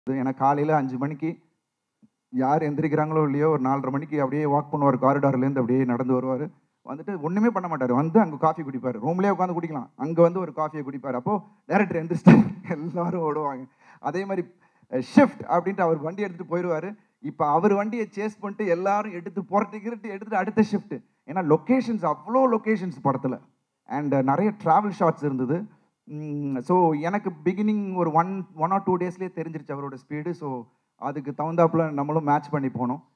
ஏன்னா காலையில் அஞ்சு மணிக்கு யார் எந்திரிக்கிறாங்களோ இல்லையோ ஒரு நாலரை மணிக்கு அப்படியே வாக் பண்ணுவார் காரிடார்லேருந்து அப்படியே நடந்து வருவார் வந்துட்டு ஒன்றுமே பண்ண மாட்டார் வந்து அங்கே காஃபி குடிப்பார் ரூம்லேயே உட்காந்து குடிக்கலாம் அங்கே வந்து ஒரு காஃபியை குடிப்பார் அப்போது டேரக்டர் எந்திரிச்சிட்டார் எல்லாரும் ஓடுவாங்க அதே மாதிரி ஷிஃப்ட் அப்படின்ட்டு அவர் வண்டி எடுத்துகிட்டு போயிடுவார் இப்போ அவர் வண்டியை சேஸ் பண்ணிட்டு எல்லாரும் எடுத்து புரட்டி கிரட்டி எடுத்துட்டு அடுத்த ஷிஃப்ட் ஏன்னா லொக்கேஷன்ஸ் அவ்வளோ லொக்கேஷன்ஸ் படத்தில் அண்ட் நிறைய ட்ராவல் ஷாட்ஸ் இருந்தது ஸோ எனக்கு பிகினிங் ஒரு ஒன் ஒன் ஆர் டூ டேஸ்லேயே தெரிஞ்சிருச்சு அவரோட ஸ்பீடு ஸோ அதுக்கு தகுந்தாப்புல நம்மளும் மேட்ச் பண்ணி போனோம்